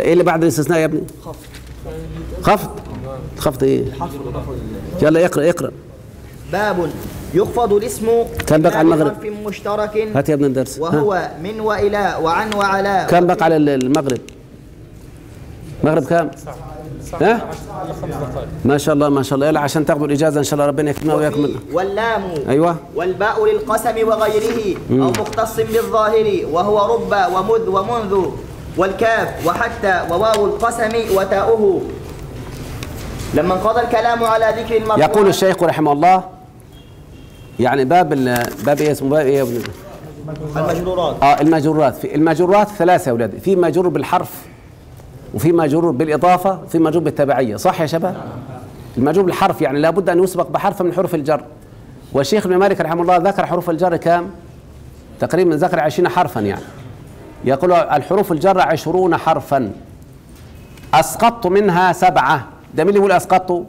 ايه اللي بعد الاستثناء يا ابني خفض خفض ايه يلا اقرا اقرا باب يخفض الاسم كم بقى على إلا المغرب؟ بحرف مشترك هات يا ابني الدرس ها. وهو من وإلى وعن وعلى كم بقى على المغرب المغرب كام ها ما شاء الله ما شاء الله يلا عشان تاخذوا الاجازه ان شاء الله ربنا يكرمنا وياكم وفي واللام ايوه والباء للقسم وغيره أو مختص بالظاهر وهو رب ومذ ومنذ والكاف وحتى وواو القسم وتاؤه لما انقضى الكلام على ذكر المرفوع يقول الشيخ رحمه الله يعني باب ال- باب ايه اسمه باب ايه يا ابني المجرورات اه المجرات في المجرات ثلاثه يا اولاد في مجرور بالحرف وفي مجرور بالاضافه وفي مجرور بالتبعيه صح يا شباب المجرور بالحرف يعني لابد ان يسبق بحرف من حروف الجر والشيخ ابن مالك رحمه الله ذكر حروف الجر كام تقريبا ذكر عشرين حرفا يعني يقول الحروف الجر عشرون حرفا اسقطت منها سبعه ده مين اللي يقول اسقطت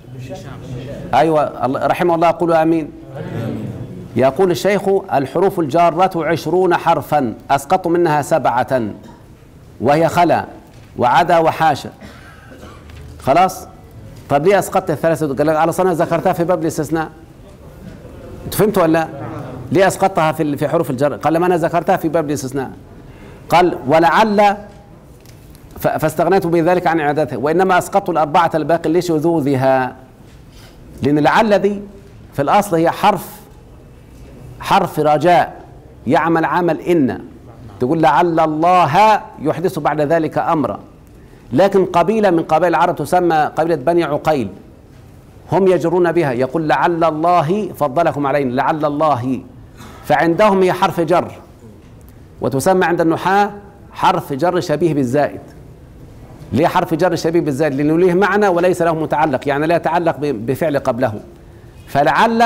ايوه الله- رحمه الله قولوا امين يقول الشيخ الحروف الجارة عشرون حرفا أسقط منها سبعة وهي خلا وعدا وحاشا خلاص طب ليه أسقطت الثلاثة قال لك على صنع ذكرتها في باب الاستثناء أنت فهمت ولا لا؟ ليه أسقطتها في في حروف الجر قال لما أنا ذكرتها في باب الاستثناء قال ولعل ف- فاستغنيت بذلك عن إعادتها وإنما أسقطت الأربعة الباقي لشذوذها لأن لعل دي في الأصل هي حرف حرف رجاء يعمل عمل إن تقول لعل الله يحدث بعد ذلك أمرا لكن قبيلة من قبائل العرب تسمى قبيلة بني عقيل هم يجرون بها يقول لعل الله فضلكم علينا لعل الله فعندهم هي حرف جر وتسمى عند النحاة حرف جر شبيه بالزائد ليه حرف جر شبيه بالزائد لأنه ليه معنى وليس له متعلق يعني لا يتعلق ب- بفعل قبله فلعل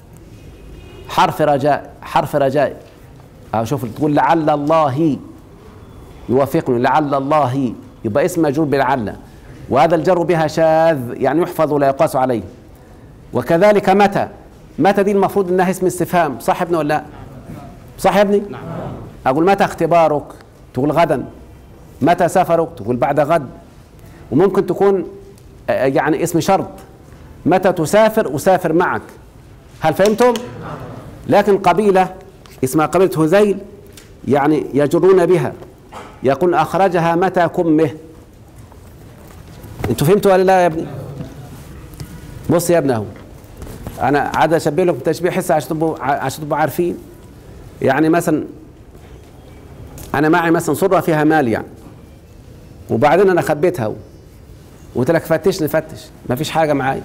حرف رجاء حرف رجاء أو شوف تقول لعل الله يوافقني لعل الله يبقى اسم مجرور بلعل وهذا الجر بها شاذ يعني يحفظ ولا يقاس عليه وكذلك متى متى دي المفروض انها اسم استفهام صح يا ابني ولا لا صح يا ابني نعم اقول متى اختبارك تقول غدا متى سفرك تقول بعد غد وممكن تكون آه، يعني اسم شرط متى تسافر اسافر معك هل فهمتم لكن قبيلة اسمها قبيلة هذيل يعني يجرون بها يقول أخرجها متى كمه انتوا فهمتوا ولا لا يا ابني بص يا ابني اهو انا عاد اشبه لكم تشبيه حس عشان تبقوا عشان تبقوا عارفين يعني مثلا انا معي مثلا صره فيها مال يعني وبعدين انا خبيتها اهو وقلت لك فتشني فتش ما فيش حاجه معايا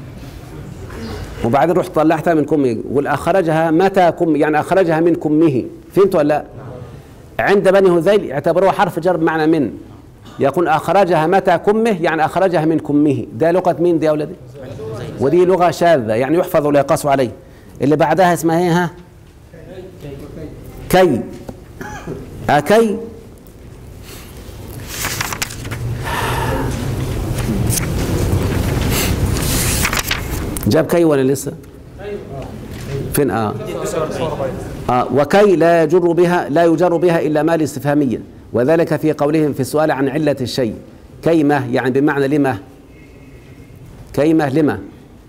وبعدين رحت طلعتها من كمه يقول اخرجها متى كم يعني اخرجها من كمه فهمت ولا لا عند بني هذيل اعتبروها حرف جر بمعنى من يقول اخرجها متى كمه يعني اخرجها من كمه ده لغه مين دي يا اولادي ودي لغه شاذه يعني يحفظ ولا يقاس عليه اللي بعدها اسمها ايه ها كي أكي جاب كي ولا لسه؟ فين اه آه وكي لا يجر بها لا يجر بها الا مال استفهاميا وذلك في قولهم في السؤال عن عله الشيء كيمه يعني بمعنى لما كيمه لما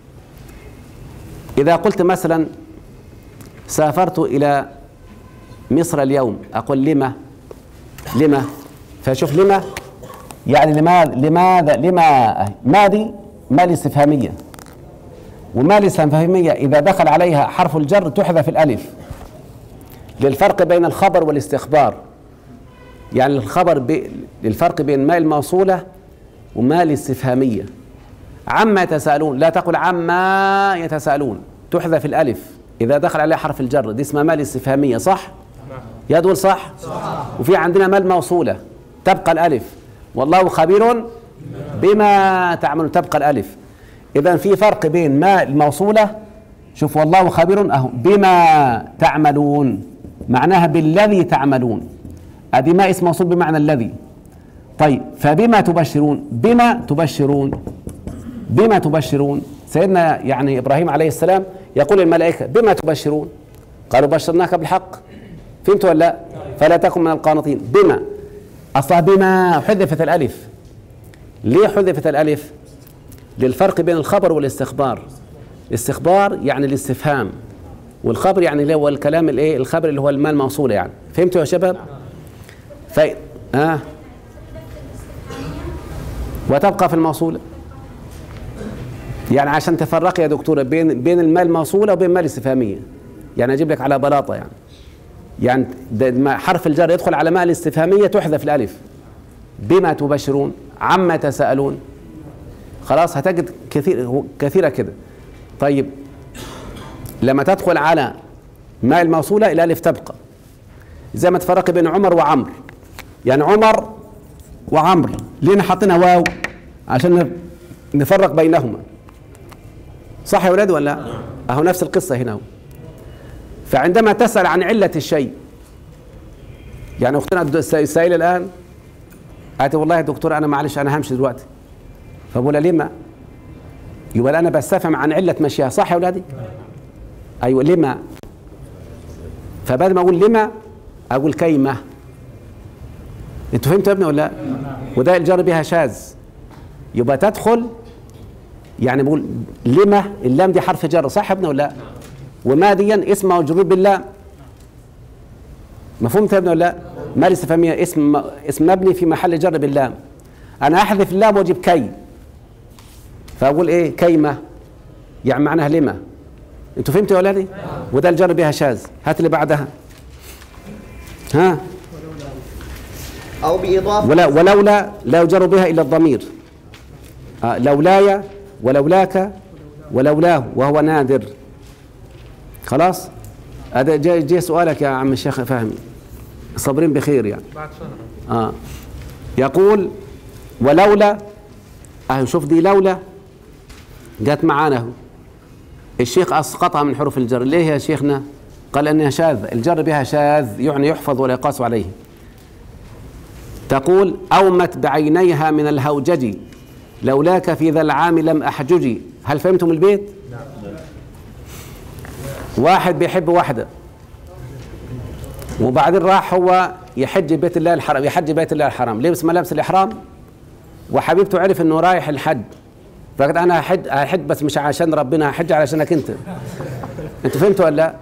اذا قلت مثلا سافرت الى مصر اليوم اقول لما لما فشوف لما يعني لماذا لماذا لما ما دي مال استفهاميه وما الاستفهامية إذا دخل عليها حرف الجر تحذف الألف للفرق بين الخبر والاستخبار يعني الخبر ب... للفرق بين ما الموصولة وما الاستفهامية عما يتساءلون لا تقل عما يتساءلون تحذف الألف إذا دخل عليها حرف الجر دي اسمها ما الاستفهامية صح؟ يا دول صح؟ صح وفي عندنا ما الموصولة تبقى الألف والله خبير بما تعمل تبقى الألف إذا في فرق بين ما الموصولة شوف والله خبير أهو بما تعملون معناها بالذي تعملون أدي ما اسم موصول بمعنى الذي طيب فبما تبشرون بما تبشرون بما تبشرون سيدنا يعني إبراهيم عليه السلام يقول الملائكة بما تبشرون قالوا بشرناك بالحق فهمت ولا لا فلا تكن من القانطين بما أصلا بما حذفت الألف ليه حذفت الألف للفرق بين الخبر والاستخبار الاستخبار يعني الاستفهام والخبر يعني اللي هو الكلام الايه الخبر اللي هو المال موصوله يعني فهمتوا يا شباب ف آه. وتبقى في الموصوله يعني عشان تفرق يا دكتوره بين بين المال الموصوله وبين المال الاستفهاميه يعني اجيب لك على بلاطه يعني يعني ده ما حرف الجر يدخل على مال الاستفهاميه تحذف الالف بما تبشرون عما تساءلون خلاص هتجد كثير كثيره كده طيب لما تدخل على ماء الموصولة الألف تبقى زي ما تفرق بين عمر وعمر يعني عمر وعمر ليه حاطينها واو عشان نفرق بينهما صح يا ولاد ولا اهو نفس القصة هنا هو. فعندما تسأل عن علة الشيء يعني اختنا السائلة الآن قالت والله يا دكتور أنا معلش أنا همشي دلوقتي فبقول لها ليه ما يبقى أنا بستفهم عن علة مشيها صح يا ولادي؟ ايوه لما فبدل ما اقول لما اقول كيمه انتوا فهمتوا يا ابني ولا لا وده الجار بها شاذ يبقى تدخل يعني بقول لما اللام دي حرف جر صح يا ابني ولا لا وما دي اسم مجرور باللام مفهوم يا ابني ولا لا ما الاستفهاميه اسم اسم مبني في محل جر باللام انا احذف اللام واجيب كي فاقول ايه كيمه يعني معناها لما انتوا فهمتوا يا ولادي وده الجر بها شاذ هات اللي بعدها ها أو بإضافة ولا ولولا لا يجر بها الا الضمير آه لولاي ولولاك ولولاه وهو نادر خلاص هذا جاي, جاي سؤالك يا عم الشيخ فهمي صابرين بخير يعني بعد سنة آه يقول ولولا اهو شوف دي لولا جت معانا اهو الشيخ اسقطها من حروف الجر ليه يا شيخنا قال انها شاذ الجر بها شاذ يعني يحفظ ولا يقاس عليه تقول اومت بعينيها من الهوجج لولاك في ذا العام لم احججي هل فهمتم البيت واحد بيحب واحده وبعدين راح هو يحج بيت الله الحرام يحج بيت الله الحرام لبس ملابس الاحرام وحبيبته عرف انه رايح الحج فقال انا هحج هحج بس مش عشان ربنا هحج علشانك انت انتوا فهمتوا ولا لا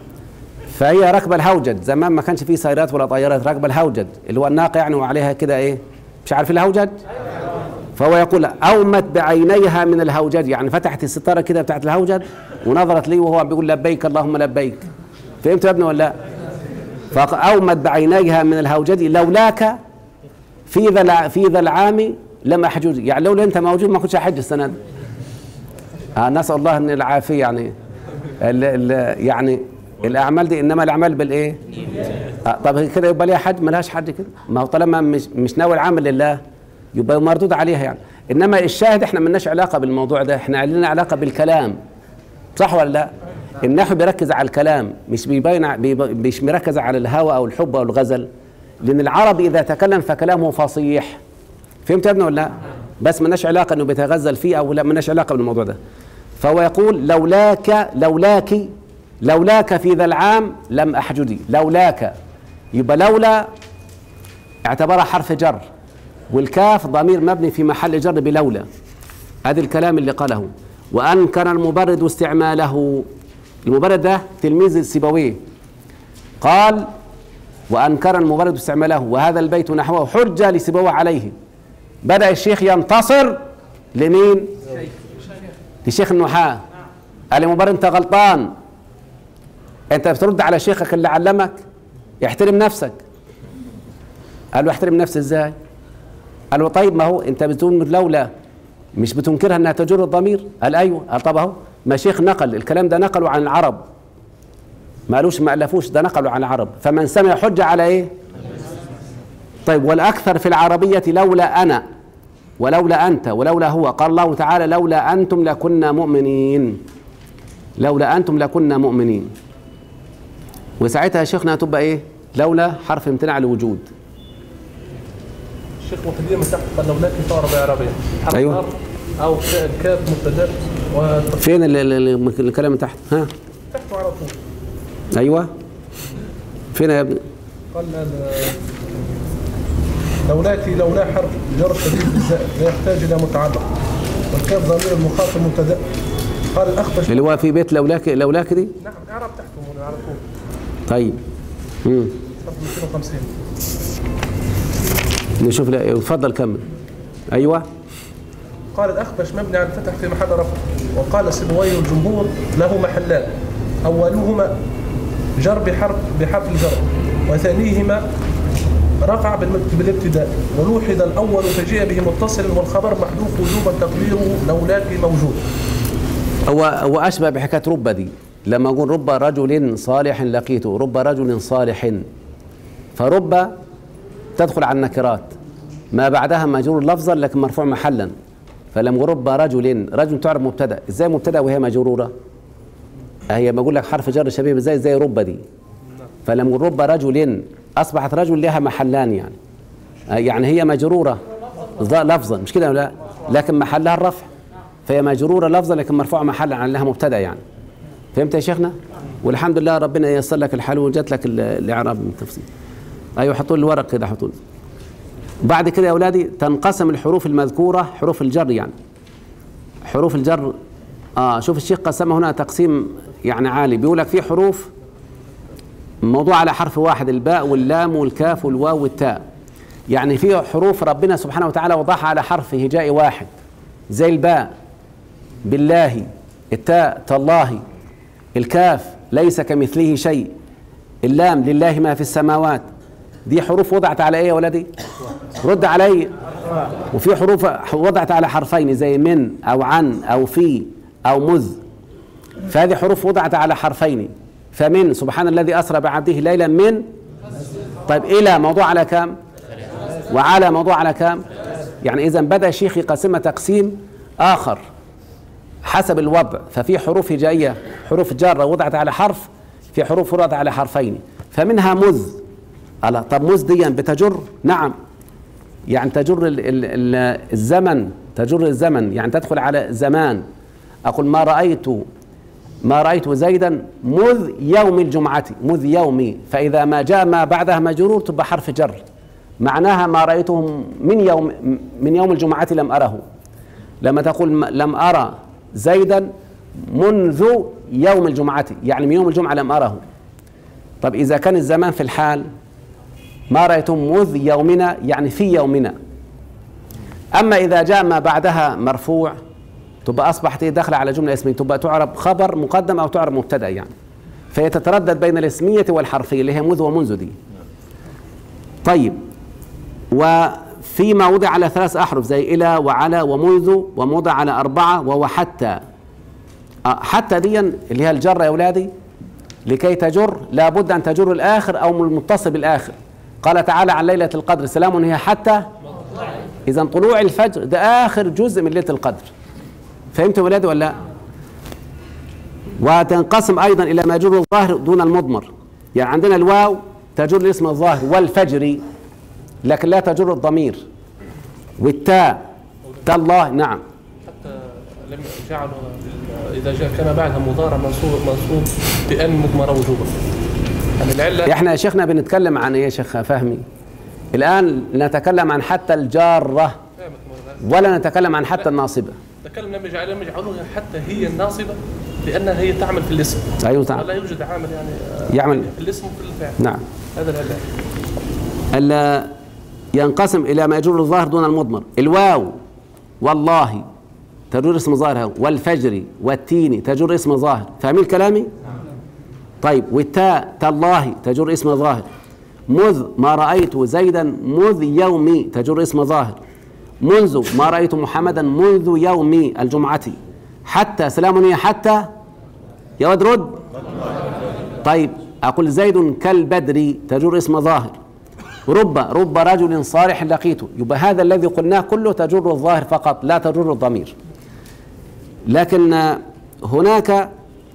فهي راكبه الهوجج زمان ما كانش فيه سيارات ولا طيارات راكبه الهوجج اللي هو الناقه يعني وعليها كده ايه مش عارف الهوجج فهو يقول اومت بعينيها من الهوجج يعني فتحت الستاره كده بتاعت الهوجج ونظرت لي وهو بيقول لبيك اللهم لبيك فهمت يا ابني ولا لا فأومت بعينيها من الهوجج لولاك في ذا الع- في ذا العام لم احجج يعني لولا انت موجود ما كنتش احج السنه دي آه نسال الله ان العافيه يعني ال ال يعني الاعمال دي انما الاعمال بالايه؟ آه طب هي كده يبقى ليها حج ملهاش حج كده ما هو طالما مش مش ناوي العمل لله يبقى مردود عليها يعني انما الشاهد احنا ملناش علاقه بالموضوع ده احنا لنا علاقه بالكلام صح ولا لا؟ النحو بيركز على الكلام مش بيبين بيب- مش مركز على الهوى او الحب او الغزل لان العربي اذا تكلم فكلامه فصيح فهمت يا ابني ولا لا؟ بس ملناش علاقه انه بيتغزل فيه او لا ملناش علاقه بالموضوع ده فهو يقول لولاك لولاك لولاك في ذا العام لم احجدي لولاك يبقى لولا اعتبرها حرف جر والكاف ضمير مبني في محل جر بلولا هذا الكلام اللي قاله وانكر المبرد استعماله المبرد ده تلميذ السيبويه قال وانكر المبرد استعماله وهذا البيت نحوه حجه لسيبويه عليه بدا الشيخ ينتصر لمين لشيخ النحاة قال لي مبارك انت غلطان انت بترد على شيخك اللي علمك احترم نفسك قال له احترم نفسي ازاي قال له طيب ما هو انت بتقول لولا مش بتنكرها انها تجر الضمير قال ايوه قال طب اهو ما شيخ نقل الكلام ده نقله عن العرب ما قالوش ما الفوش ده نقله عن العرب فمن سمع حجه على ايه طيب والاكثر في العربيه لولا انا ولولا انت ولولا هو قال الله تعالى لولا انتم لكنا مؤمنين لولا انتم لكنا مؤمنين وساعتها يا شيخنا هتبقى ايه لولا حرف امتناع الوجود الشيخ وتقديم من تحت قال لولاك صار بعربية حرف أيوة. جر أو ك- الكاف مبتدأ وتحت فين ال- ال- ال- الكلام من تحت ها على طول ايوه فين يا ابني قال ال- لولاك لولا حرف جر شديد بالزائد لا يحتاج إلى متعلق والكاف ضمير المخاطب مبتدأ قال الأخفش اللي هو في بيت لولاك لولاك دي نعم إعراب تحته يعرفون طيب مم. صفحة 250 نشوف لا اتفضل كمل ايوه قال الأخفش مبني على الفتح في محل رفع وقال سيبويه الجمهور له محلان أولهما جر بحرف بحرف الجر وثانيهما رفع بالمت- بالابتداء ولوحظ الأول فجيء به متصل والخبر محذوف وجوبا تقديره لولاك موجود هو هو اشبه بحكايه رب دي لما اقول رب رجل صالح لقيته رب رجل صالح فرب تدخل على النكرات ما بعدها مجرور لفظا لكن مرفوع محلا فلما اقول رب رجل رجل تعرف مبتدا ازاي مبتدا وهي مجروره هي بقول لك حرف جر شبيه ازاي زي رب دي فلما اقول رب رجل اصبحت رجل لها محلان يعني آه يعني هي مجروره ظ- لفظا مش كده ولا لا لكن محلها الرفع فهي مجروره لفظا لكن مرفوعه محلا عن لها مبتدا يعني فهمت يا شيخنا والحمد لله ربنا ييسر لك الحال وجات لك ال- الاعراب من التفصيل ايوه حطوا لي الورق كده حطوا لي بعد كده يا اولادي تنقسم الحروف المذكوره حروف الجر يعني حروف الجر اه شوف الشيخ قسمها هنا تقسيم يعني عالي بيقول لك في حروف موضوع على حرف واحد الباء واللام والكاف والواو والتاء يعني في حروف ربنا سبحانه وتعالى وضعها على حرف هجائي واحد زي الباء بالله التاء تالله الكاف ليس كمثله شيء اللام لله ما في السماوات دي حروف وضعت على ايه يا ولدي رد علي وفي حروف وضعت على حرفين زي من او عن او في او مذ فهذه حروف وضعت على حرفين فمن سبحان الذي اسرى بعبده ليلا من طيب الى موضوع على كام وعلى موضوع على كام يعني اذا بدا الشيخ يقسمها تقسيم اخر حسب الوضع ففي حروف هجائيه حروف جاره وضعت على حرف في حروف وضعت على حرفين فمنها مذ الله طب مذ دي بتجر نعم يعني تجر ال ال ال الزمن تجر الزمن يعني تدخل على زمان اقول ما رايت ما رايت زيدا مذ يوم الجمعه مذ يومي فاذا ما جاء ما بعدها مجرور تبقى حرف جر معناها ما رايته من يوم من يوم الجمعه لم اره لما تقول م- لم ارى زيدا منذ يوم الجمعه يعني من يوم الجمعه لم اره طب اذا كان الزمان في الحال ما رأيتم مذ يومنا يعني في يومنا أما إذا جاء ما بعدها مرفوع تبقى أصبحت هي داخلة على جملة اسمية تبقى تعرب خبر مقدم أو تعرب مبتدأ يعني فهي تتردد بين الاسمية والحرفية اللي هي مذ ومنذ دي طيب وفيما وضع على ثلاث أحرف زي إلى وعلى ومنذ وموضع على أربعة وهو حتى آه، حتى دي اللي هي الجرة يا أولادي لكي تجر لابد أن تجر الآخر أو المتصل بالآخر قال تعالى عن ليلة القدر سلام هي حتى إذا طلوع الفجر ده آخر جزء من ليلة القدر فهمتوا ولادي ولا لا؟ وتنقسم أيضا إلى ما يجر الظاهر دون المضمر يعني عندنا الواو تجر الاسم الظاهر والفجر لكن لا تجر الضمير والتاء تالله نعم حتى لم جعلوا إذا جاء كان بعدها مضارع منصوب منصوب بأن مضمرة وجوبا يعني العلة احنا يا شيخنا بنتكلم عن ايه يا شيخ فهمي الان نتكلم عن حتى الجاره فهمت مولانا. ولا نتكلم عن حتى الناصبه تكلم لم يجعل لم يجعلوها حتى هي الناصبة لأنها هي تعمل في الاسم ايوه ولا تعال يوجد عامل يعني آه، يعمل في الاسم وفي الفعل نعم هذا العلة الا ينقسم الى ما يجر الظاهر دون المضمر الواو والله تجر اسم ظاهر والفجر والتين تجر اسم ظاهر فاهمين كلامي طيب والتاء تالله تجر اسم ظاهر مذ ما رأيت زيدا مذ يومي تجر اسم ظاهر منذ ما رأيت محمدا منذ يوم الجمعة حتى سلام هي حتى يا ود رد طيب أقول زيد كالبدر تجر اسم ظاهر رب رب رجل صالح لقيته يبقى هذا الذي قلناه كله تجر الظاهر فقط لا تجر الضمير لكن آه، هناك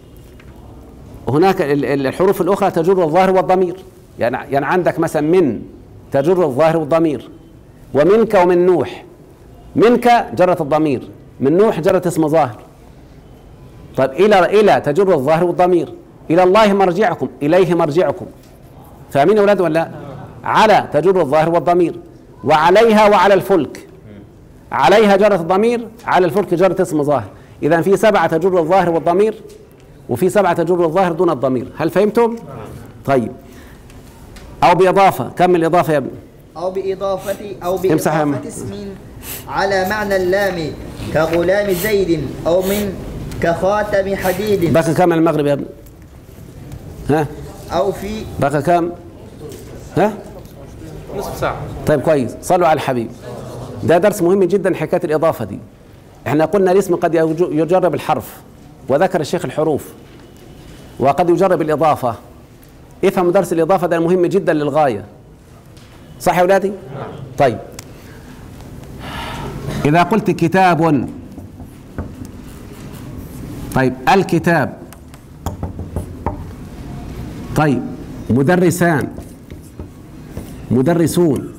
هناك ال- ال- الحروف الأخرى تجر الظاهر والضمير يعني يعني عندك مثلا من تجر الظاهر والضمير ومنك ومن نوح منك جرت الضمير من نوح جرت اسم ظاهر طيب إلى إلى تجر الظاهر والضمير إلى الله مرجعكم إليه مرجعكم فاهمين يا أولاد ولا لا؟ على تجر الظاهر والضمير وعليها وعلى الفلك عليها جرت الضمير على الفلك جرت اسم ظاهر اذا في سبعه تجر الظاهر والضمير وفي سبعه تجر الظاهر دون الضمير هل فهمتم طيب او باضافه كم الاضافه يا ابني أو بإضافة أو امسح يا بإضافة أم. اسم على معنى اللام كغلام زيد أو من كخاتم حديد بقى كم المغرب يا ابني ها أو في بقى كم ها نصف ساعة طيب كويس صلوا على الحبيب ده درس مهم جدا حكايه الاضافه دي احنا قلنا الاسم قد يج- يجرب الحرف وذكر الشيخ الحروف وقد يجرب الاضافه افهم درس الاضافه ده مهم جدا للغايه صح يا اولادي طيب اذا قلت كتاب طيب الكتاب طيب مدرسان مدرسون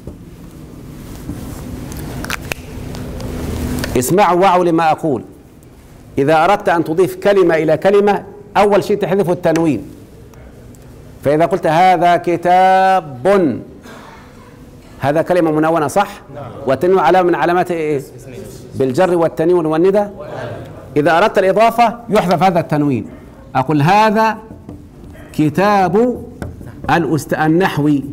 اسمعوا واعوا لما أقول إذا أردت أن تضيف كلمة إلى كلمة أول شيء تحذف التنوين فإذا قلت هذا كتاب هذا كلمة منونة صح؟ والتنوين علامة من علامات إيه؟ بالجر والتنوين والندى إذا أردت الإضافة يحذف هذا التنوين أقول هذا كتاب الأست... النحوي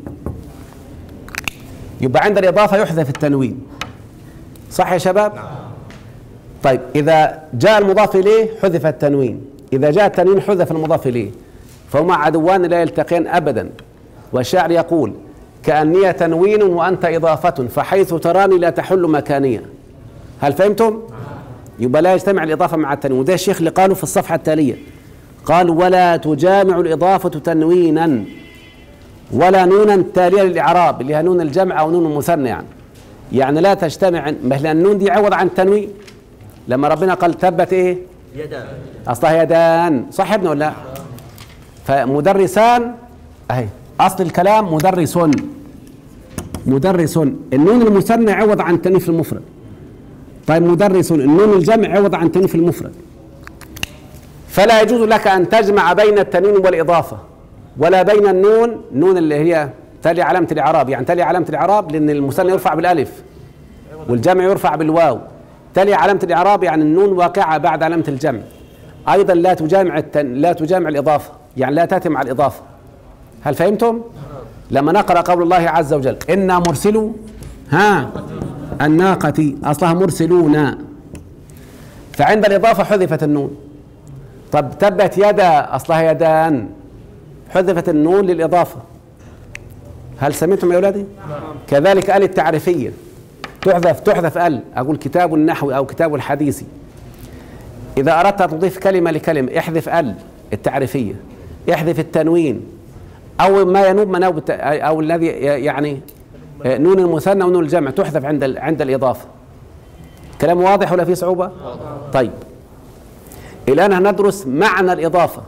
يبقى عند الإضافة يحذف التنوين صح يا شباب؟ طيب إذا جاء المضاف إليه حذف التنوين إذا جاء التنوين حذف المضاف إليه فهما عدوان لا يلتقيان أبدا والشاعر يقول كأني تنوين وأنت إضافة فحيث تراني لا تحل مكانية هل فهمتم؟ يبقى لا يجتمع الإضافة مع التنوين وده الشيخ اللي قاله في الصفحة التالية قال ولا تجامع الإضافة تنوينا ولا نونا تالية للإعراب اللي هي نون الجمع أو نون المثنى يعني يعني لا تجتمع مثل النون دي عوض عن التنوين لما ربنا قال تبت ايه يدا اصلها يدان صح يا ابني ولا لا فمدرسان اهي اصل الكلام مدرس مدرس النون المثنى عوض عن التنوين في المفرد طيب مدرس النون الجمع عوض عن التنوين في المفرد فلا يجوز لك ان تجمع بين التنوين والاضافه ولا بين النون نون اللي هي تلي علامه الاعراب يعني تلي علامه الاعراب لان المثنى يرفع بالالف والجمع يرفع بالواو تلي علامة الإعراب يعني النون واقعة بعد علامة الجمع أيضا لا تجامع التن... لا تجامع الإضافة يعني لا تأتي مع الإضافة هل فهمتم؟ لما نقرأ قول الله عز وجل إنا مرسلوا ها الناقة أصلها مرسلون فعند الإضافة حذفت النون طب تبت يدا أصلها يدان حذفت النون للإضافة هل سمعتم يا أولادي؟ كذلك آل التعريفية تحذف تحذف ال اقول كتاب النحو او كتاب الحديث اذا اردت ان تضيف كلمه لكلمه احذف ال التعريفيه احذف التنوين او ما ينوب منوب الت- او الذي يعني نون المثنى ونون الجمع تحذف عند ال- عند الاضافه كلام واضح ولا في صعوبه طيب الان هندرس معنى الاضافه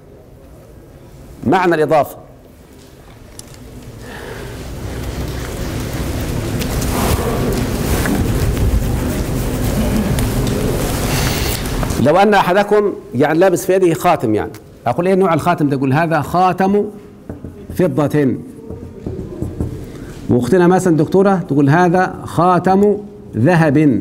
معنى الاضافه لو ان احدكم يعني لابس في يده خاتم يعني اقول ايه نوع الخاتم ده يقول هذا خاتم فضة واختنا مثلا دكتوره تقول هذا خاتم ذهب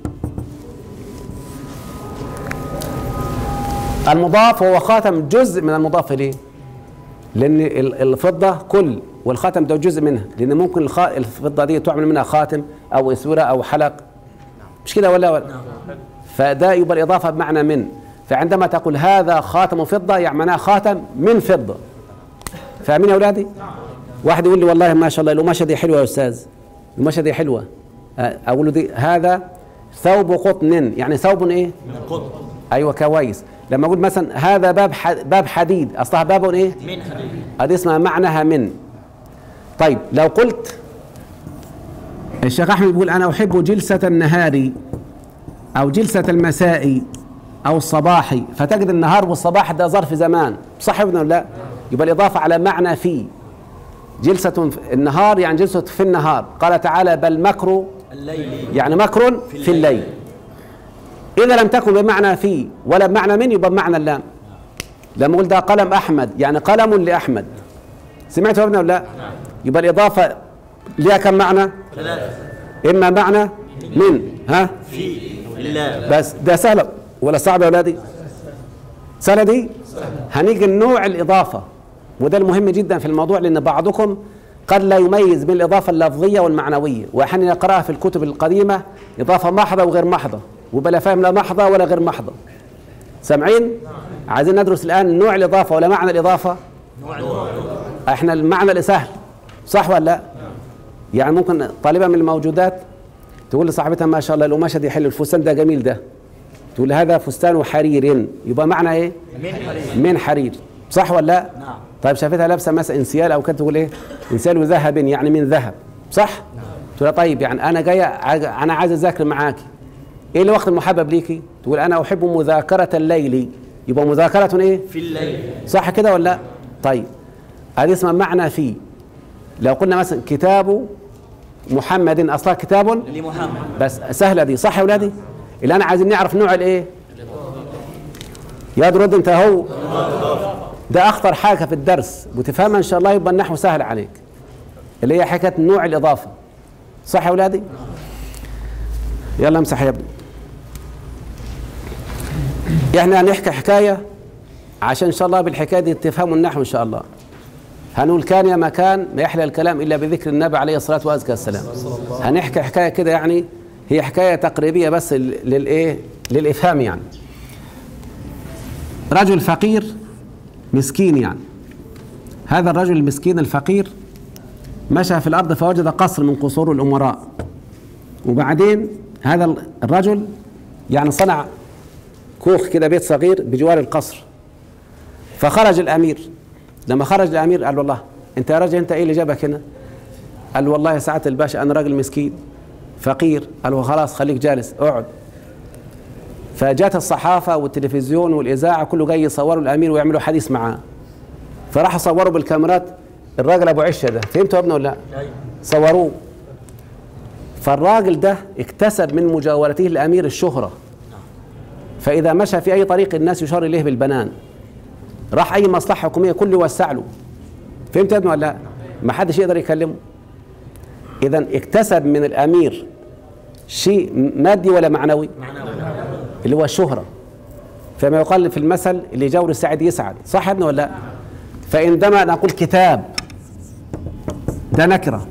المضاف هو خاتم جزء من المضاف اليه لان ال- الفضه كل والخاتم ده جزء منها لان ممكن الخ- الفضه دي تعمل منها خاتم او اسوره او حلق مش كده ولا ولا فده يبقى الإضافة بمعنى من فعندما تقول هذا خاتم فضة يعني معناه خاتم من فضة فاهمين يا أولادي؟ واحد يقول لي والله ما شاء الله القماشة دي حلوة يا أستاذ القماشة دي حلوة أه، أقول له دي هذا ثوب قطن يعني ثوب إيه؟ من قطن أيوة كويس لما أقول مثلا هذا باب ح- باب حديد أصلها باب إيه؟ من حديد هذه اسمها معناها من طيب لو قلت الشيخ احمد بيقول انا احب جلسه النهار او جلسه المساء او الصباح فتجد النهار والصباح ده ظرف زمان صح ولا لا يبقى الاضافه على معنى في جلسه في النهار يعني جلسه في النهار قال تعالى بل مكر الليل يعني مكر في الليل إذا لم تكن بمعنى في ولا بمعنى من يبقى بمعنى اللام لما أقول ده قلم أحمد يعني قلم لأحمد سمعت يا ابني ولا لا؟ يبقى الإضافة ليها كم معنى؟ اما معنى من ها في الله بس ده سهله ولا صعبه يا اولادي سهله دي هنيجي النوع الاضافه وده المهم جدا في الموضوع لان بعضكم قد لا يميز بين الاضافه اللفظيه والمعنويه واحيانا يقراها في الكتب القديمه اضافه محضه وغير محضه وبلا فاهم لا محضه ولا غير محضه سامعين عايزين ندرس الان نوع الاضافه ولا معنى الاضافه احنا المعنى اللي سهل صح ولا لا يعني ممكن طالبه من الموجودات تقول لصاحبتها ما شاء الله القماشه دي حلو الفستان ده جميل ده تقول هذا فستان حرير يبقى معنى ايه من حرير من حرير صح ولا لا نعم. طيب شافتها لابسه مثلا انسيال او كده تقول ايه انسيال ذهب يعني من ذهب صح تقول لها طيب يعني انا جايه عايز- انا عايز اذاكر معاكي ايه الوقت المحبب ليكي تقول انا احب مذاكره الليل يبقى مذاكره ايه في الليل صح كده ولا لا طيب هذه اسمها معنى في لو قلنا مثلا كتاب محمد اصلا كتاب لمحمد بس سهله دي صح يا اولادي اللي انا عايزين نعرف نوع الايه يا رد انت هو ده اخطر حاجه في الدرس وتفهمها ان شاء الله يبقى النحو سهل عليك اللي هي حكايه نوع الاضافه صح يا اولادي يلا امسح يا ابني احنا هنحكي حكايه عشان ان شاء الله بالحكايه دي تفهموا النحو ان شاء الله هنقول كان يا مكان ما يحلى الكلام الا بذكر النبي عليه الصلاه وازكى السلام هنحكي حكايه كده يعني هي حكايه تقريبيه بس لل- للايه للافهام يعني رجل فقير مسكين يعني هذا الرجل المسكين الفقير مشى في الارض فوجد قصر من قصور الامراء وبعدين هذا الرجل يعني صنع كوخ كده بيت صغير بجوار القصر فخرج الامير لما خرج الامير قال والله انت يا راجل انت ايه اللي جابك هنا؟ قال والله يا سعاده الباشا انا راجل مسكين فقير قال له خلاص خليك جالس اقعد فجات الصحافه والتلفزيون والاذاعه كله جاي يصوروا الامير ويعملوا حديث معاه فراحوا صوروا بالكاميرات الراجل ابو عشه ده فهمتوا يا ابني ولا لا؟ صوروه فالراجل ده اكتسب من مجاورته الامير الشهره فاذا مشى في اي طريق الناس يشار اليه بالبنان راح اي مصلحه حكوميه كله يوسع له فهمت يا ابني ولا لا؟ ما حدش يقدر يكلمه اذا اكتسب من الامير شيء مادي ولا معنوي اللي هو الشهره فما يقال في المثل اللي يجاور السعيد يسعد صح يا ابني ولا لا فعندما نقول كتاب ده نكره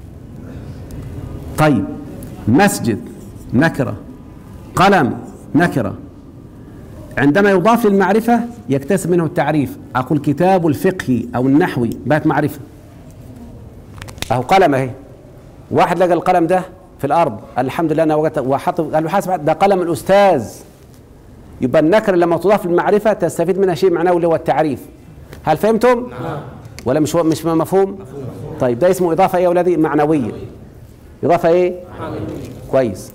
طيب مسجد نكره قلم نكره عندما يضاف للمعرفة يكتسب منه التعريف أقول كتاب الفقه أو النحوي بقت معرفة أهو قلم أهي واحد لقى القلم ده في الأرض قال الحمد لله أنا وجدت وحطه قال له حاسب ده قلم الأستاذ يبقى النكرة لما تضاف للمعرفة تستفيد منها شيء معنوي اللي هو التعريف هل فهمتم؟ نعم ولا مش مش مفهوم؟ طيب ده اسمه إضافة إيه يا أولادي؟ معنوية إضافة إيه؟ كويس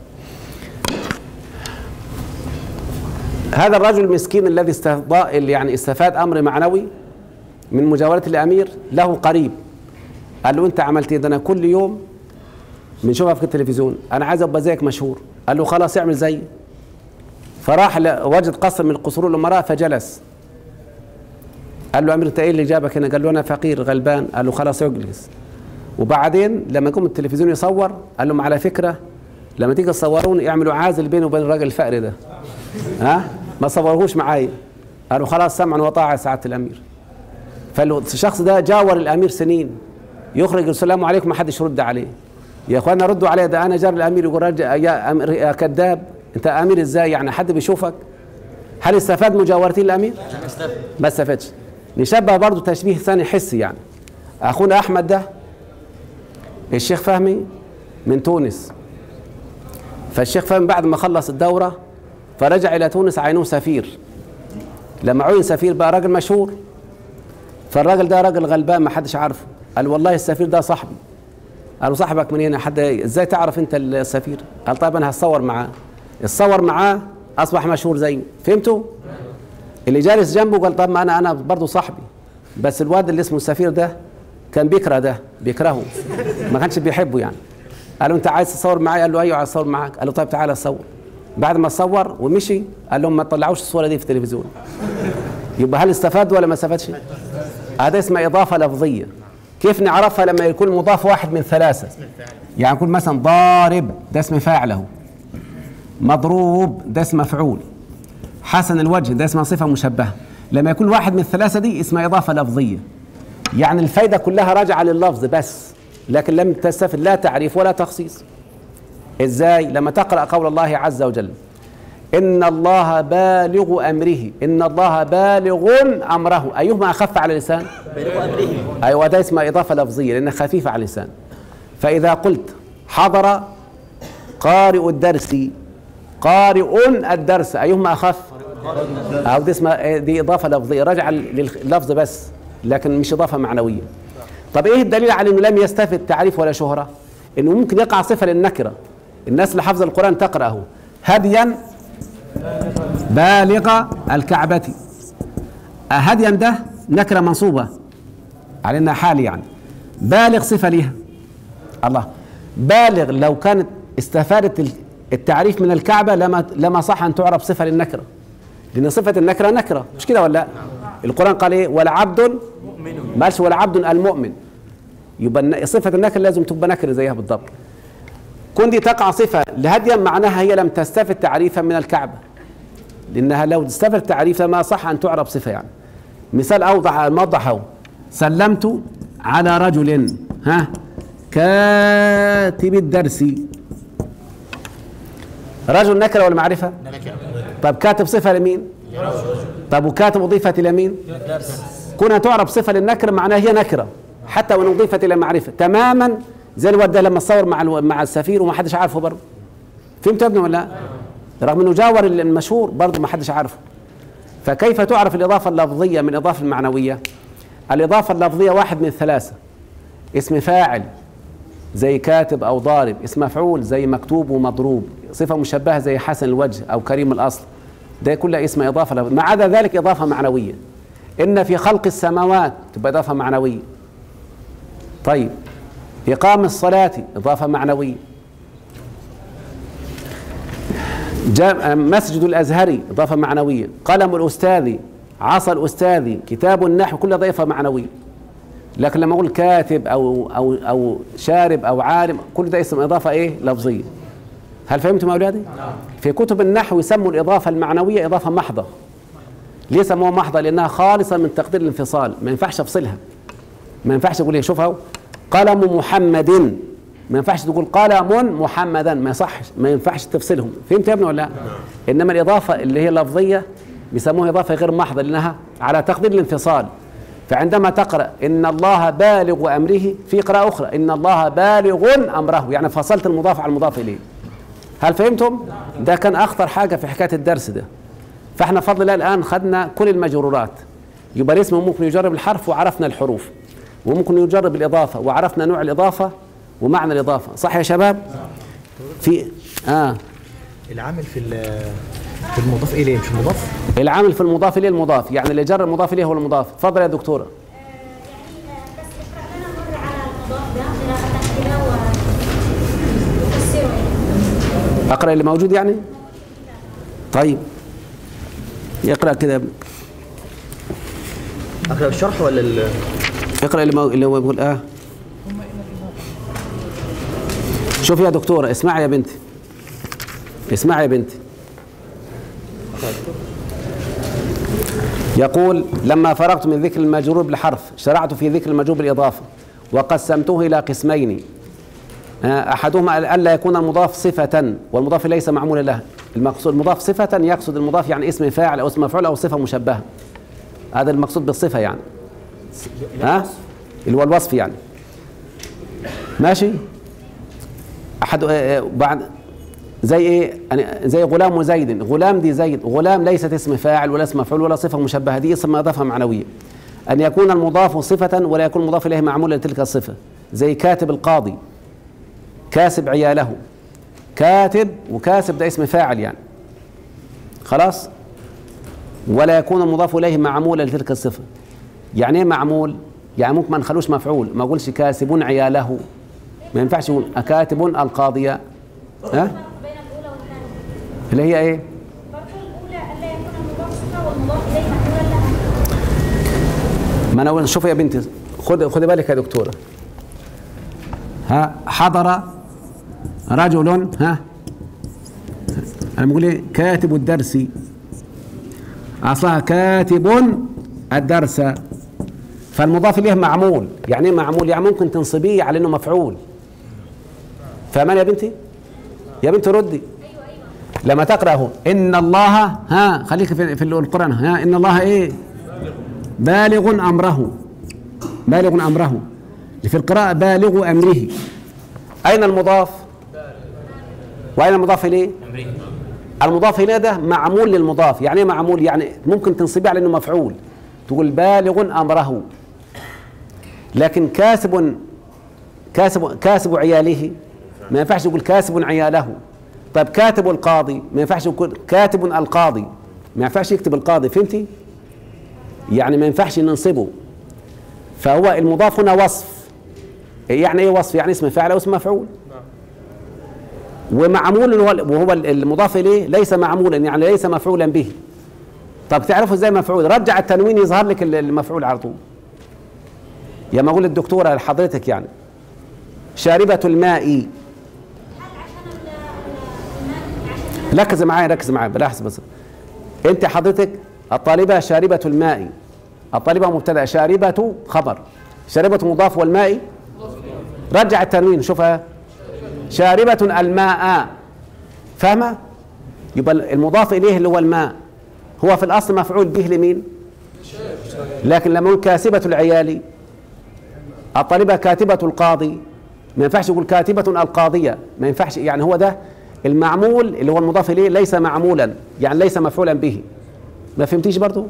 هذا الرجل المسكين الذي استفاد يعني استفاد امر معنوي من مجاوره الامير له قريب قال له انت عملت ايه ده انا كل يوم بنشوفها في التلفزيون انا عايز ابقى زيك مشهور قال له خلاص اعمل زيي فراح ل- وجد قصر من قصور الامراء فجلس قال له امير انت ايه اللي جابك هنا قال له انا فقير غلبان قال له خلاص اجلس وبعدين لما يقوم التلفزيون يصور قال لهم على فكره لما تيجي تصوروني اعملوا عازل بيني وبين الراجل الفقري ده ها ما صوروهوش معايا قالوا خلاص سمعا وطاعة يا سعادة الأمير فالشخص ده جاور الأمير سنين يخرج السلام عليكم ما حدش يرد عليه يا اخوانا ردوا عليه ده انا جار الامير يقول رجع يا أمير يا كذاب انت امير ازاي يعني حد بيشوفك هل استفاد مجاورتي الامير ما استفادش نشبه برضه تشبيه ثاني حسي يعني اخونا احمد ده الشيخ فهمي من تونس فالشيخ فهمي بعد ما خلص الدوره فرجع الى تونس عينوه سفير لما عين سفير بقى راجل مشهور فالراجل ده راجل غلبان ما حدش عارفه قال والله السفير ده صاحبي قالوا صاحبك منين حد ازاي تعرف انت السفير قال طيب انا هتصور معاه اتصور معاه اصبح مشهور زيه فهمتوا اللي جالس جنبه قال طب ما انا انا برضه صاحبي بس الواد اللي اسمه السفير ده كان بيكره ده بيكرهه ما كانش بيحبه يعني قال له انت عايز تصور معايا قال له ايوه عايز اصور معاك قال له طيب تعالى صور بعد ما صور ومشي قال لهم ما تطلعوش الصوره دي في التلفزيون يبقى هل استفاد ولا ما استفادش هذا اسمه اضافه لفظيه كيف نعرفها لما يكون مضاف واحد من ثلاثة يعني يكون مثلا ضارب ده اسم فاعله مضروب ده اسم مفعول حسن الوجه ده اسمها صفة مشبهة لما يكون واحد من الثلاثة دي اسمها إضافة لفظية يعني الفايدة كلها راجعة لللفظ بس لكن لم تستفد لا تعريف ولا تخصيص ازاي لما تقرأ قول الله عز وجل إن الله بالغ أمره إن الله بالغ أمره أيهما أخف على اللسان بلغ أمره أيوة ده اسمها إضافة لفظية لأنها خفيفة على اللسان فإذا قلت حضر قارئ الدرس قارئ الدرس أيهما أخف أو دي اسمها دي إضافة لفظية راجعة لللفظ بس لكن مش إضافة معنوية طب إيه الدليل على إنه لم يستفد تعريف ولا شهرة إنه ممكن يقع صفة للنكرة الناس اللي حافظة القرآن تقرأه هديا بالغ الكعبة هديا ده نكرة منصوبة على انها حال يعني بالغ صفة ليها الله بالغ لو كانت استفادت التعريف من الكعبة لما لما صح ان تعرب صفة للنكرة لان صفة النكرة نكرة مش كده ولا لا؟ القرآن قال ايه ولا عبد ما قالش ولا عبد المؤمن يبقى الن- صفة النكرة لازم تبقى نكرة زيها بالضبط كون دي تقع صفة لهديا معناها هي لم تستفد تعريفا من الكعبة لأنها لو استفدت تعريفا ما صح أن تعرب صفة يعني مثال أوضح موضحه سلمت على رجل ها كاتب الدرس رجل نكرة ولا معرفة؟ طب كاتب صفة لمين؟ طب وكاتب أضيفت إلى مين؟ كونها تعرب صفة للنكرة معناها هي نكرة حتى وإن أضيفت إلى معرفة تماما زي الواد ده لما صور مع الو- مع السفير وما حدش عارفه برضه فهمت يا ابني ولا لا؟ رغم انه جاور المشهور برضه ما حدش عارفه فكيف تعرف الإضافة اللفظية من الإضافة المعنوية؟ الإضافة اللفظية واحد من الثلاثة اسم فاعل زي كاتب أو ضارب اسم مفعول زي مكتوب ومضروب صفة مشبهة زي حسن الوجه أو كريم الأصل ده كله اسم إضافة لفظية ما عدا ذلك إضافة معنوية إن في خلق السماوات تبقى إضافة معنوية طيب إقام الصلاة إضافة معنوية جام- مسجد الأزهري إضافة معنوية قلم الأستاذ عصا الأستاذ كتاب النحو كل ضيفة معنوية لكن لما أقول كاتب أو أو أو شارب أو عالم كل ده اسم إضافة إيه لفظية هل فهمتم يا أولادي؟ في كتب النحو يسموا الإضافة المعنوية إضافة محضة ليه سموها محضة؟ لأنها خالصة من تقدير الانفصال ما ينفعش أفصلها ما ينفعش تقول ايه شوف اهو قلم محمد ما ينفعش تقول قلم محمدا ما يصحش ما ينفعش تفصلهم فهمت يا ابني ولا لا انما الاضافه اللي هي اللفظيه بيسموها اضافه غير محضه لانها على تقدير الانفصال فعندما تقرا ان الله بالغ امره في قراءه اخرى ان الله بالغ امره يعني فصلت المضاف على المضاف اليه هل فهمتم ده كان اخطر حاجه في حكايه الدرس ده فاحنا بفضل الله الان خدنا كل المجرورات يبقى الاسم ممكن يجرب الحرف وعرفنا الحروف وممكن يجرب الإضافة وعرفنا نوع الإضافة ومعنى الإضافة صح يا شباب في آه العامل في ال- في المضاف اليه مش المضاف العامل في المضاف إليه المضاف يعني اللي جر المضاف إليه هو المضاف تفضل يا دكتورة بس اقرأ لنا مرة على المضاف ده قراءة كده وفسره يعني أقرأ اللي موجود يعني طيب يقرأ كده يا ابني. أقرأ الشرح ولا ال... اقرأ اللي, مو... اللي هو بيقول آه شوفي يا دكتورة اسمعي يا بنتي اسمعي يا بنتي يقول لما فرغت من ذكر المجرور بالحرف شرعت في ذكر المجرور بالإضافة وقسمته إلى قسمين آه، أحدهما ألا يكون المضاف صفة والمضاف ليس معمولا له المقصود المضاف صفة يقصد المضاف يعني اسم فاعل أو اسم مفعول أو صفة مشبهة هذا المقصود بالصفة يعني ها اللي هو الوصف يعني ماشي احد آه، آه، بعد زي ايه يعني زي غلام وزيد غلام دي زيد غلام ليست اسم فاعل ولا اسم مفعول ولا صفه مشبهه دي اسم اضافه معنويه ان يكون المضاف صفه ولا يكون المضاف اليه معمولا لتلك الصفه زي كاتب القاضي كاسب عياله كاتب وكاسب ده اسم فاعل يعني خلاص ولا يكون المضاف اليه معمولا لتلك الصفه يعني ايه معمول يعني ممكن ما نخلوش مفعول ما اقولش كاسبون عياله ما ينفعش يقول كاتب القاضية ها بين الأولى والثانية اللي هي ايه برضو الأولى ألا يكون المضاف صفة والمضاف إليه مفعولا لها ما انا أقول- شوف يا بنتي خد خد بالك يا دكتوره ها حضر رجل ها انا بقول ايه كاتب الدرس اصلها كاتب الدرس فالمضاف اليه معمول يعني ايه معمول يعني ممكن تنصبيه على انه مفعول فاهمان يا بنتي يا بنتي ردي لما تقرا هو ان الله ها خليك في, في القران ها ان الله ايه بالغ امره بالغ امره في القراءه بالغ امره اين المضاف واين المضاف اليه المضاف اليه ده معمول للمضاف يعني ايه معمول يعني ممكن تنصبيه على انه مفعول تقول بالغ امره لكن كاسب كاسب كاسب عياله ما ينفعش يقول كاسب عياله طيب كاتب القاضي ما ينفعش يقول كاتب القاضي ما ينفعش يكتب القاضي فهمتي يعني ما ينفعش ننصبه فهو المضاف هنا وصف يعني ايه وصف يعني اسم فاعل او اسم مفعول ومعمول هو- وهو المضاف اليه ليس معمولا يعني ليس مفعولا به طب تعرفوا ازاي مفعول رجع التنوين يظهر لك المفعول على طول يا ما اقول للدكتوره لحضرتك يعني شاربة الماء هل عشان ال- ال- عشان ركز معايا ركز معايا بلاحظ بس انت حضرتك الطالبة شاربة الماء الطالبة مبتدأ شاربة خبر شاربة مضاف والماء رجع التنوين شوفها شاربة الماء فاهمة؟ يبقى المضاف إليه اللي هو الماء هو في الأصل مفعول به لمين؟ لكن لما نقول كاسبة العيال الطالبة كاتبة القاضي ما ينفعش يقول كاتبة القاضية ما ينفعش يعني هو ده المعمول اللي هو المضاف إليه ليس معمولا يعني ليس مفعولا به ما فهمتيش برضو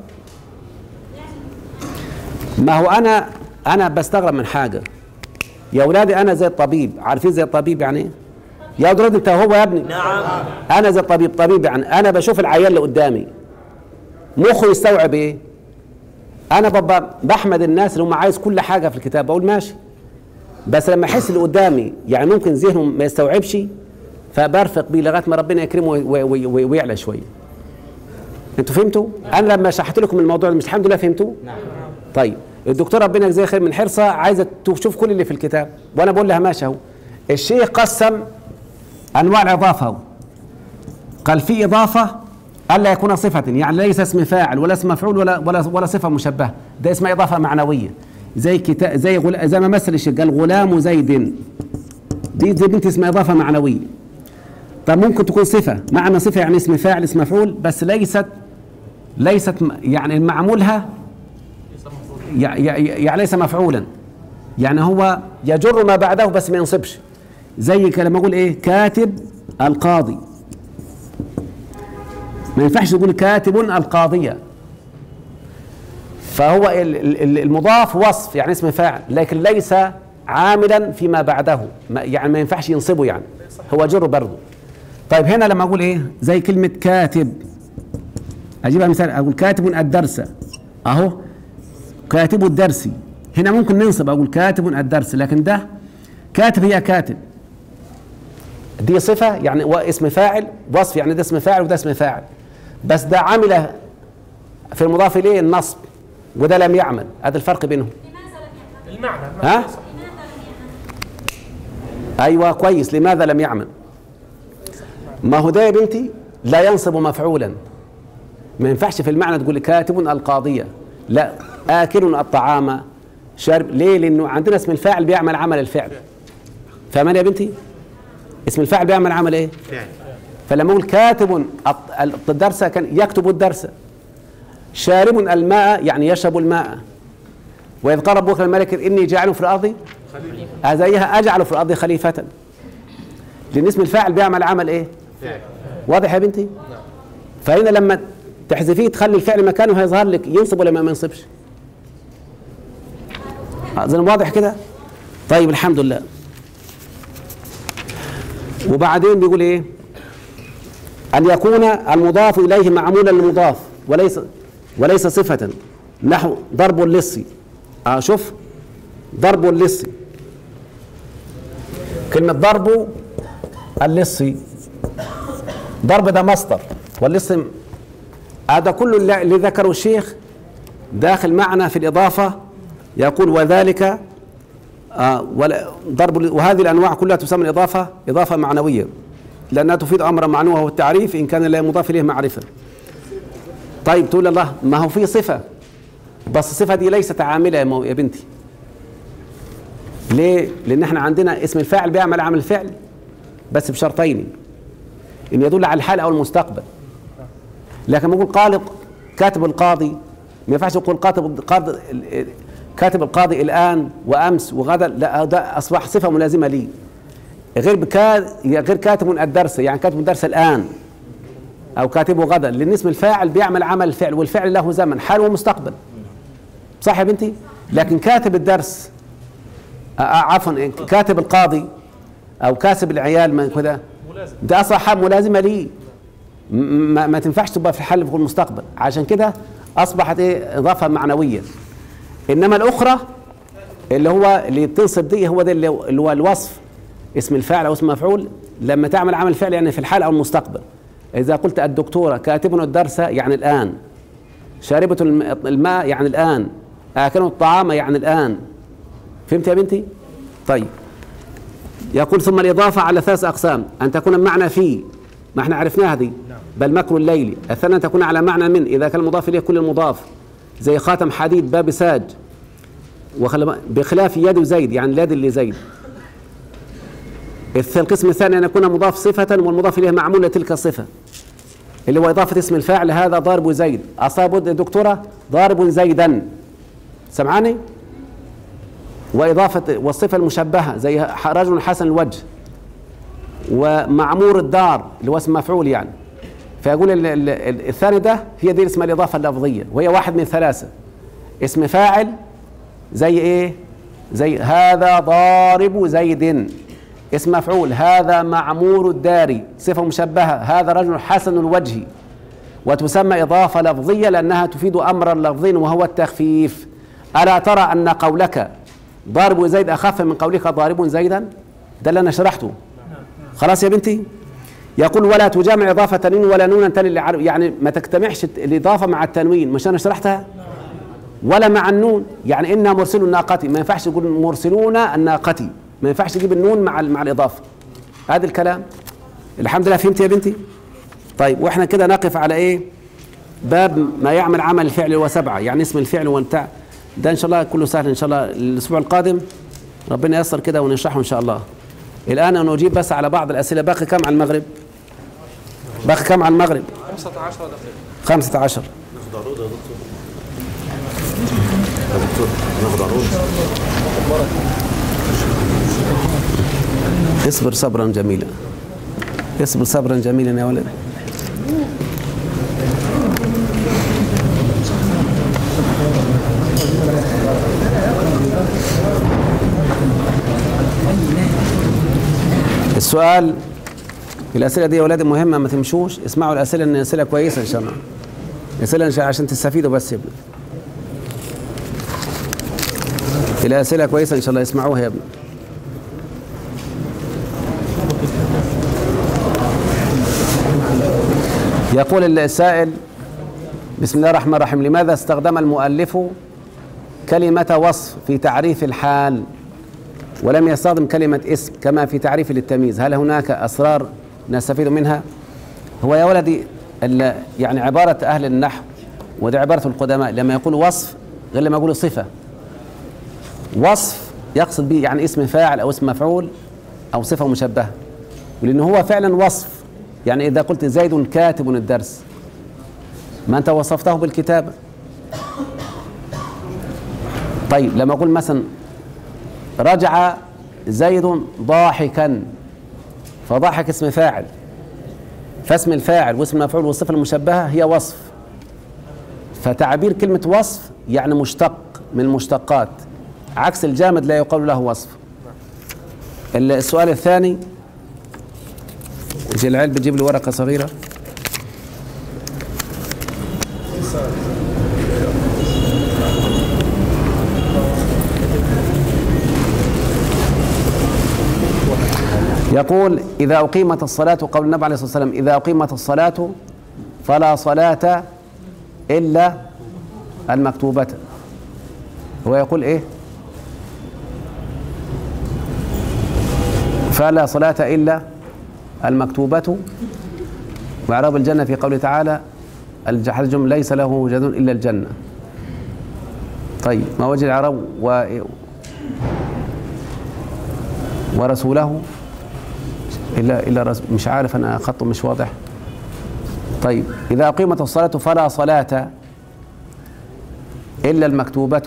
ما هو أنا أنا بستغرب من حاجة يا أولادي أنا زي الطبيب عارفين زي الطبيب يعني إيه؟ يا أولاد أنت هو يا ابني نعم أنا زي الطبيب طبيب يعني أنا بشوف العيان اللي قدامي مخه يستوعب إيه انا ببقى بحمد الناس اللي هم عايز كل حاجه في الكتاب بقول ماشي بس لما احس اللي قدامي يعني ممكن ذهنه ما يستوعبش فبرفق بيه لغايه ما ربنا يكرمه وي- وي- وي- ويعلى شويه انتوا فهمتوا انا لما شرحت لكم الموضوع ده مش الحمد لله فهمتوا نعم طيب الدكتور ربنا يجزيه خير من حرصها عايزه تشوف كل اللي في الكتاب وانا بقول لها ماشي اهو الشيخ قسم انواع الاضافه اهو قال في اضافه الا يكون صفه يعني ليس اسم فاعل ولا اسم مفعول ولا ولا ولا صفه مشبهه ده اسمها اضافه معنويه زي كتاب زي غلا زي ما مثل الشيخ قال غلام زيد دي دي بنت اسمها اضافه معنويه طب ممكن تكون صفه معنى صفه يعني اسم فاعل اسم مفعول بس ليست ليست م- يعني معمولها يع- يع- يعني ليس مفعولا يعني هو يجر ما بعده بس ما ينصبش زي كده لما اقول ايه كاتب القاضي ما ينفعش تقول كاتب القاضية فهو ال- ال- ال- المضاف وصف يعني اسم فاعل لكن ليس عاملا فيما بعده ما- يعني ما ينفعش ينصبه يعني هو جر برضه طيب هنا لما اقول ايه زي كلمة كاتب اجيبها مثال اقول كاتب الدرس اهو كاتب الدرس هنا ممكن ننصب اقول كاتب الدرس لكن ده كاتب هي كاتب دي صفة يعني و- اسم فاعل وصف يعني ده اسم فاعل وده اسم فاعل بس ده عمل في المضاف إليه النصب وده لم يعمل هذا الفرق بينهم المعنى ها؟ أيوة كويس لماذا لم يعمل ما هو ده يا بنتي لا ينصب مفعولا ما ينفعش في المعنى تقول كاتب القاضية لا آكل الطعام شارب ليه لأنه عندنا اسم الفاعل بيعمل عمل الفعل فاهمان يا بنتي اسم الفاعل بيعمل عمل ايه فعل فلما اقول كاتب الط- الدرس كان يكتب الدرس شارب الماء يعني يشرب الماء وإذ قال ربك الملك إني جاعل في الأرض زيها أجعل في الأرض خليفة لأن اسم الفاعل بيعمل عمل إيه؟ فعل واضح يا بنتي؟ فهنا لما تحذفيه تخلي الفعل مكانه هيظهر لك ينصب ولا ما ينصبش؟ أظن واضح كده؟ طيب الحمد لله وبعدين بيقول ايه ان يكون المضاف اليه معمولا للمضاف وليس وليس صفه نحو ضرب اللص اه شوف ضرب اللص كلمه ضرب اللص ضرب ده مصدر واللص هذا كله اللي اللي ذكره الشيخ داخل معنا في الاضافه يقول وذلك آه ولا ضرب وهذه الانواع كلها تسمى اضافه اضافه معنويه لانها تفيد امرا معنوي وهو التعريف ان كان لا مضاف اليه معرفه طيب تقول الله ما هو في صفه بس الصفه دي ليست عامله يا مو- يا بنتي ليه لان احنا عندنا اسم الفاعل بيعمل عمل الفعل بس بشرطين ان يدل على الحال او المستقبل لكن بقول قال كاتب القاضي ما ينفعش يقول كاتب القاضي كاتب القاضي الان وامس وغدا لا ده اصبح صفه ملازمه لي غير بكا غير كاتب الدرس يعني كاتب الدرس الان او كاتبه غدا لان اسم الفاعل بيعمل عمل الفعل والفعل له زمن حال ومستقبل صح يا بنتي لكن كاتب الدرس آه، آه، عفوا كاتب القاضي او كاتب العيال من كذا ده اصلا حال ملازمه لي م- ما, ما تنفعش تبقى في الحل في المستقبل عشان كده اصبحت ايه اضافه معنويه انما الاخرى اللي هو اللي بتنصب دي هو ده اللي هو اللي هو الوصف اسم الفاعل او اسم مفعول لما تعمل عمل فعل يعني في الحال او المستقبل اذا قلت الدكتوره كاتب الدرس يعني الان شاربة الم- الماء يعني الان اكلوا الطعام يعني الان فهمت يا بنتي طيب يقول ثم الإضافة على ثلاث أقسام أن تكون بمعنى في ما احنا عرفناها دي بل مكر الليل الثانية أن تكون على معنى من إذا كان المضاف إليه كل المضاف زي خاتم حديد باب ساج وخل- بخلاف يد زيد يعني اليد اللي زيد الث- القسم الثاني أن يكون مضاف صفة والمضاف إليه معمول لتلك الصفة اللي هو إضافة اسم الفاعل هذا ضارب زيد أصاب دكتورة ضارب زيدا سمعاني؟ وإضافة والصفة المشبهة زي ح- رجل حسن الوجه ومعمور الدار اللي هو اسم مفعول يعني فيقول ال- ال- ال- الثاني ده هي دي اسمها الإضافة اللفظية وهي واحد من ثلاثة اسم فاعل زي إيه؟ زي هذا ضارب زيد اسم مفعول هذا معمور الدار صفة مشبهة هذا رجل حسن الوجه وتسمى إضافة لفظية لأنها تفيد أمرا لفظيا وهو التخفيف ألا ترى أن قولك ضارب زيد أخف من قولك ضارب زيدا ده اللي أنا شرحته خلاص يا بنتي يقول ولا تجامع إضافة تنوين ولا نونا تلي لعرب يعني ما تجتمعش الإضافة مع التنوين مش أنا شرحتها ولا مع النون يعني إنا مرسل الناقة ما ينفعش تقول مرسلون الناقة ما ينفعش تجيب النون مع مع الإضافة هذا الكلام الحمد لله فهمت يا بنتي طيب واحنا كده نقف على ايه باب ما يعمل عمل الفعل هو سبعة يعني اسم الفعل والبتاع ده ان شاء الله كله سهل ان شاء الله الاسبوع القادم ربنا ييسر كده ونشرحه ان شاء الله الان انا اجيب بس على بعض الاسئله باقي كم على المغرب باقي كم على المغرب 15 دقيقة خمسة عشر اصبر صبرا جميلا اصبر صبرا جميلا يا ولد السؤال الأسئلة دي يا ولاد مهمة ما تمشوش اسمعوا الأسئلة إن أسئلة كويسة إن شاء الله أسئلة إن شاء عشان تستفيدوا بس يا ابني الأسئلة كويسة إن شاء الله اسمعوها يا ابني يقول السائل بسم الله الرحمن الرحيم لماذا استخدم المؤلف كلمة وصف في تعريف الحال ولم يستخدم كلمة اسم كما في تعريف للتمييز هل هناك أسرار نستفيد منها هو يا ولدي ال- يعني عبارة أهل النحو ودي عبارة القدماء لما يقول وصف غير لما يقول صفة وصف يقصد به يعني اسم فاعل أو اسم مفعول أو صفة مشبهة ولأنه هو فعلا وصف يعني إذا قلت زيد كاتب الدرس ما أنت وصفته بالكتابة طيب لما أقول مثلا رجع زيد ضاحكا فضحك اسم فاعل فاسم الفاعل واسم المفعول والصفة المشبهة هي وصف فتعبير كلمة وصف يعني مشتق من المشتقات عكس الجامد لا يقال له وصف السؤال الثاني يجي العيال بتجيب لي ورقة صغيرة يقول إذا أقيمت الصلاة قول النبي عليه الصلاة والسلام إذا أقيمت الصلاة فلا صلاة إلا المكتوبة هو يقول ايه فلا صلاة إلا المكتوبة وإعراب الجنة في قوله تعالى الجحرجم ليس له جد إلا الجنة طيب ما وجه الإعراب و ورسوله إلا إلا رس... مش عارف أنا خطه مش واضح طيب إذا أقيمت الصلاة فلا صلاة إلا المكتوبة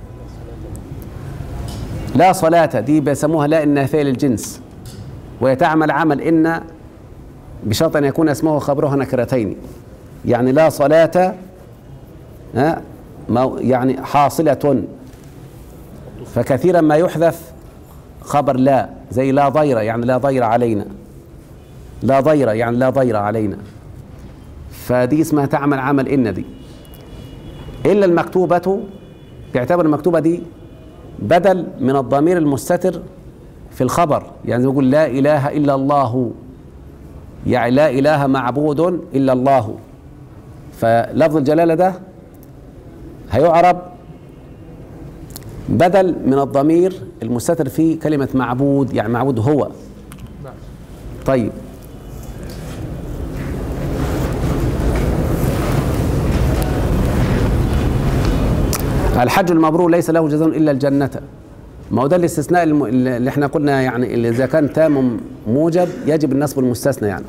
لا صلاة دي بيسموها لا النافية للجنس وهي تعمل عمل إن بشرط أن يكون اسمه خبرها نكرتين يعني لا صلاة ها مو- يعني حاصلة فكثيرا ما يحذف خبر لا زي لا ضير يعني لا ضير علينا لا ضير يعني لا ضير علينا فدي اسمها تعمل عمل إن دي إلا المكتوبة يعتبر المكتوبة دي بدل من الضمير المستتر في الخبر يعني يقول لا إله إلا الله يعني لا إله معبود إلا الله فلفظ الجلالة ده هيعرب بدل من الضمير المستتر في كلمة معبود يعني معبود هو طيب الحج المبرور ليس له جزاء الا الجنه ما هو ده الاستثناء الم- اللي احنا قلنا يعني اللي اذا كان تام موجب يجب النصب المستثنى يعني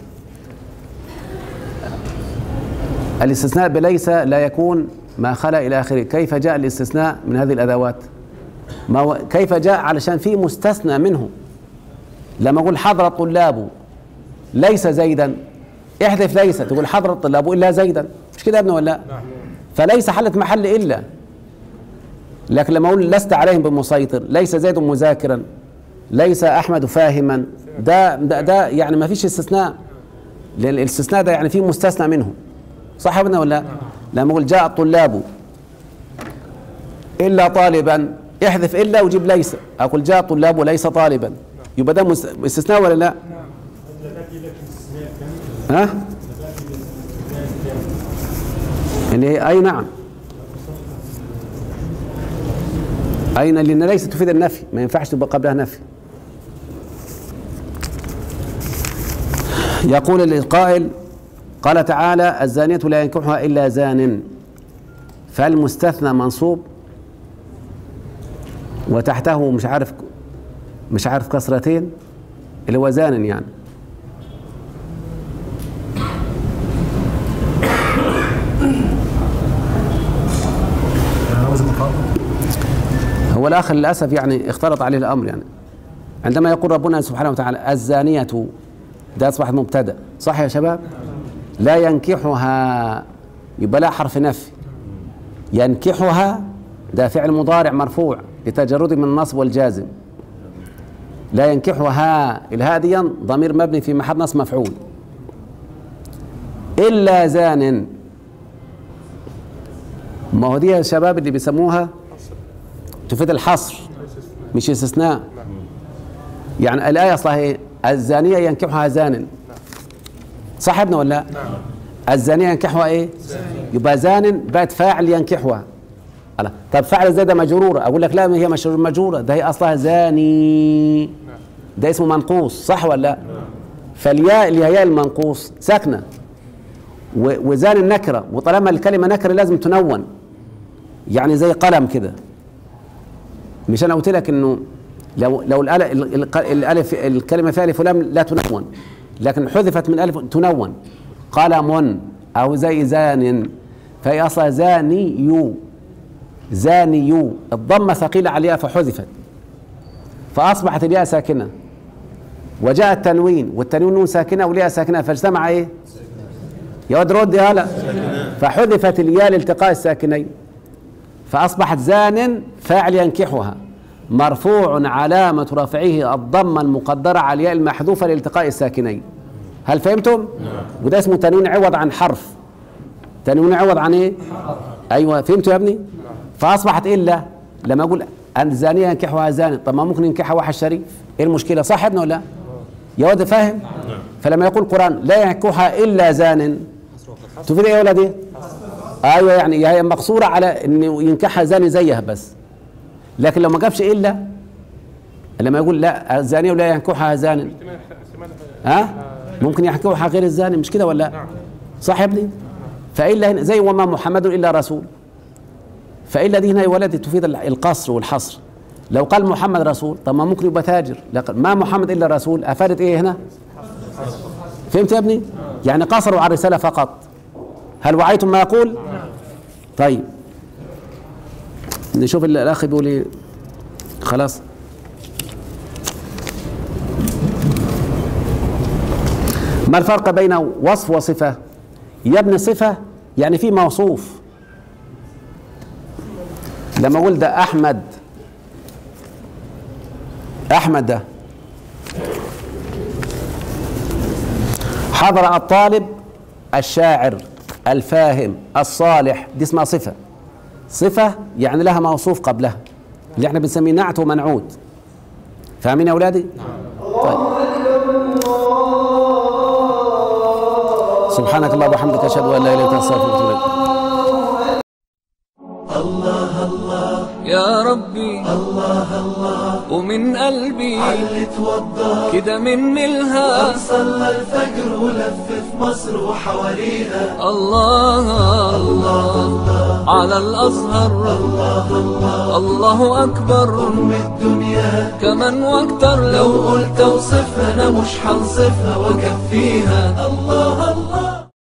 الاستثناء بليس لا يكون ما خلا الى اخره كيف جاء الاستثناء من هذه الادوات ما هو كيف جاء علشان في مستثنى منه لما اقول حضر الطلاب ليس زيدا احذف ليس تقول حضر الطلاب الا زيدا مش كده يا ابني ولا لا فليس حلت محل الا لكن لما اقول لست عليهم بمسيطر ليس زيد مذاكرا ليس احمد فاهما ده ده, ده يعني ما فيش استثناء لان الاستثناء ده يعني فيه مستثنى منه صح يا ابني ولا لا؟ لما اقول جاء الطلاب الا طالبا احذف الا وجيب ليس اقول جاء الطلاب وليس طالبا يبقى ده مس- استثناء ولا لا؟ ها؟ اللي هي اي نعم أين لأن ليست تفيد النفي ما ينفعش تبقى قبلها نفي يقول القائل قال تعالى الزانية لا ينكحها إلا زان فالمستثنى منصوب وتحته مش عارف مش عارف كسرتين اللي هو زان يعني هو الآخر للأسف يعني اختلط عليه الأمر يعني عندما يقول ربنا سبحانه وتعالى الزانية ده أصبح مبتدأ صح يا شباب لا ينكحها يبقى لا حرف نفي ينكحها ده فعل مضارع مرفوع لتجرده من النصب والجازم لا ينكحها الهاء دي ضمير مبني في محل نصب مفعول إلا زان ما هو دي يا شباب اللي بيسموها تفيد الحصر مش استثناء يعني الآية أصلها إيه؟ الزانية ينكحها زان صح يا ابني ولا لا؟ الزانية ينكحها إيه؟ يبقى زان بقت فاعل ينكحها ألا. طب فاعل زي ده مجرورة أقول لك لا ما هي مش مجرورة ده هي أصلها زاني ده اسمه منقوص صح ولا لا؟ فالياء اللي هي ياء المنقوص ساكنة و- وزان النكرة وطالما الكلمة نكرة لازم تنون يعني زي قلم كده مش انا قلت لك انه لو لو الأل- ال- ال- الالف الكلمه فيها الف ولام لا تنون لكن حذفت من الف تنون قلم او زي زان فهي اصلها زاني زاني الضمه ثقيله عليها فحذفت فاصبحت الياء ساكنه وجاء التنوين والتنوين نون ساكنه والياء ساكنه فاجتمع ايه؟ يا واد رد يا هلا فحذفت الياء لالتقاء الساكنين فأصبحت زان فاعل ينكحها مرفوع علامة رفعه الضمة المقدرة على الياء المحذوفة لالتقاء الساكنين هل فهمتم؟ وده اسمه تنوين عوض عن حرف تنوين عوض عن ايه؟ ايوه فهمتوا يا ابني؟ فأصبحت إلا لما أقول الزانية ينكحها زان طب ما ممكن ينكحها واحد شريف ايه المشكلة صح يا ابني ولا لا؟ يا واد فاهم؟ فلما يقول القرآن لا ينكحها إلا زان تفيد ايه يا ولدي؟ ايوه يعني هي مقصوره على انه ينكحها زاني زيها بس لكن لو ما جابش الا لما يقول لا الزانية ولا ينكحها زان ها ممكن ينكحها غير الزاني مش كده ولا لا؟ صح يا ابني فإلا هنا زي وما محمد إلا رسول فإلا دي هنا يا ولدي تفيد القصر والحصر لو قال محمد رسول طب ما ممكن يبقى تاجر لكن ما محمد إلا رسول أفادت إيه هنا فهمت يا ابني يعني قصروا على الرسالة فقط هل وعيتم ما يقول طيب نشوف ال- الأخ بيقول إيه خلاص ما الفرق بين وصف وصفة يا ابن صفة يعني في موصوف لما اقول ده احمد احمد ده حضر الطالب الشاعر الفاهم الصالح دي اسمها صفة صفة يعني لها موصوف قبلها اللي احنا بنسميه نعت ومنعوت فاهمين يا اولادي؟ طيب سبحانك اللهم وبحمدك اشهد ان لا اله الا انت استغفرك واتوب اليك يا ربي الله الله ومن قلبي اللي توضى كده مني الها صلى الفجر ولف في مصر وحواليها الله الله على الأزهر الله أكبر أم الدنيا كمان واكتر لو لو قلت اوصفها انا مش هنصفها واكفيها الله الله